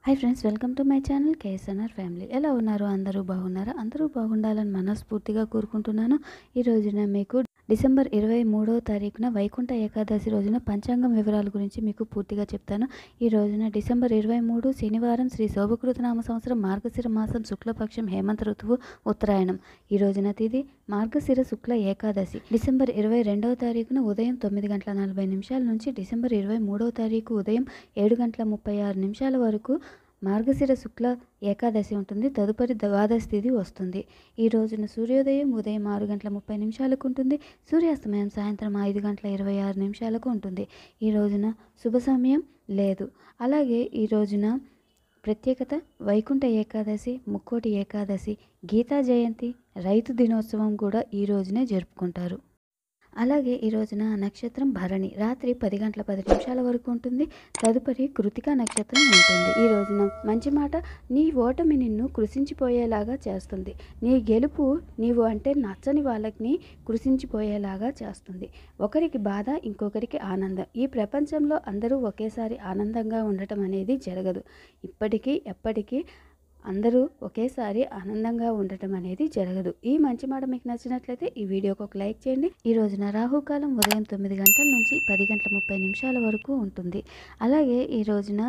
hi friends welcome to my channel KSNR family ఎలా ఉన్నారు అందరూ బాగున్నారా అందరూ బాగుండాలని మనస్ఫూర్తిగా కోరుకుంటున్నాను ఈ రోజున మీకు డిసెంబర్ ఇరవై మూడవ తారీఖున వైకుంఠ ఏకాదశి రోజున పంచాంగం వివరాల గురించి మీకు పూర్తిగా చెప్తాను ఈ రోజున డిసెంబర్ ఇరవై మూడు శనివారం శ్రీ శోభకృత నామ సంవత్సరం మార్గశిర మాసం శుక్లపక్షం హేమంత ఋతువు ఉత్తరాయణం ఈ రోజున తిది మార్గశిర శుక్ల ఏకాదశి డిసెంబర్ ఇరవై రెండవ తారీఖున ఉదయం తొమ్మిది గంటల నలభై నిమిషాల నుంచి డిసెంబర్ ఇరవై మూడవ తారీఖు ఉదయం ఏడు గంటల ముప్పై ఆరు నిమిషాల వరకు మార్గశిర శుక్ల ఏకాదశి ఉంటుంది తదుపరి ద్వాదశి తిథి వస్తుంది ఈ రోజున సూర్యోదయం ఉదయం ఆరు గంటల ముప్పై నిమిషాలకు ఉంటుంది సూర్యాస్తమయం సాయంత్రం ఐదు గంటల ఇరవై ఆరు నిమిషాలకు ఉంటుంది ఈ రోజున శుభ సమయం లేదు అలాగే ఈ రోజున ప్రత్యేకత వైకుంఠ ఏకాదశి ముక్కోటి ఏకాదశి గీతా జయంతి రైతు దినోత్సవం కూడా ఈ రోజునే జరుపుకుంటారు అలాగే ఈ రోజున నక్షత్రం భరణి రాత్రి పది గంటల పది నిమిషాల వరకు ఉంటుంది తదుపరి కృతికా నక్షత్రం ఉంటుంది ఈ రోజున మంచి మాట నీ ఓటమి నిన్ను కృషించిపోయేలాగా చేస్తుంది నీ గెలుపు నీవు అంటే నచ్చని వాళ్ళని కృషించిపోయేలాగా చేస్తుంది ఒకరికి బాధ ఇంకొకరికి ఆనందం ఈ ప్రపంచంలో అందరూ ఒకేసారి ఆనందంగా ఉండటం అనేది జరగదు ఇప్పటికీ ఎప్పటికీ అందరూ ఒకేసారి ఆనందంగా ఉండటం అనేది జరగదు ఈ మంచి మాట మీకు నచ్చినట్లయితే ఈ వీడియోకి ఒక లైక్ చేయండి ఈ రోజున రాహుకాలం ఉదయం తొమ్మిది గంటల నుంచి పది గంటల ముప్పై నిమిషాల వరకు ఉంటుంది అలాగే ఈ రోజున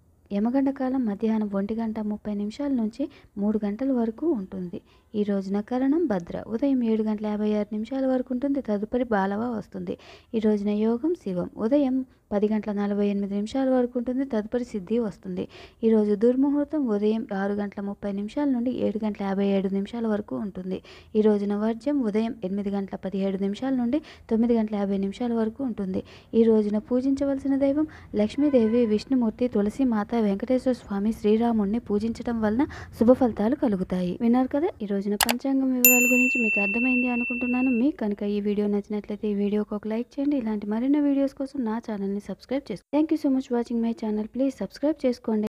యమగండ కాలం మధ్యాహ్నం ఒంటి గంట ముప్పై నిమిషాల నుంచి మూడు గంటల వరకు ఉంటుంది ఈ రోజున కరణం భద్ర ఉదయం ఏడు గంటల యాభై ఆరు నిమిషాల వరకు ఉంటుంది తదుపరి బాలవ వస్తుంది ఈ రోజున యోగం శివం ఉదయం పది గంటల నలభై ఎనిమిది నిమిషాల వరకు ఉంటుంది తదుపరి సిద్ధి వస్తుంది ఈరోజు దుర్ముహూర్తం ఉదయం ఆరు గంటల ముప్పై నిమిషాల నుండి ఏడు గంటల యాభై ఏడు నిమిషాల వరకు ఉంటుంది ఈ రోజున వర్జ్యం ఉదయం ఎనిమిది గంటల పదిహేడు నిమిషాల నుండి తొమ్మిది గంటల యాభై నిమిషాల వరకు ఉంటుంది ఈ రోజున పూజించవలసిన దైవం లక్ష్మీదేవి విష్ణుమూర్తి తులసి మాత వెంకటేశ్వర స్వామి శ్రీరాముడిని పూజించడం వలన శుభ ఫలితాలు కలుగుతాయి విన్నారు కదా ఈ రోజున పంచాంగం వివరాల గురించి మీకు అర్థమైంది అనుకుంటున్నాను మీకు కనుక ఈ వీడియో నచ్చినట్లయితే ఈ వీడియోకి ఒక లైక్ చేయండి ఇలాంటి మరిన్ని వీడియోస్ కోసం నా ఛానల్ని సబ్స్క్రైబ్ చేసుకోండి thank you so much watching my channel please subscribe చేసుకోండి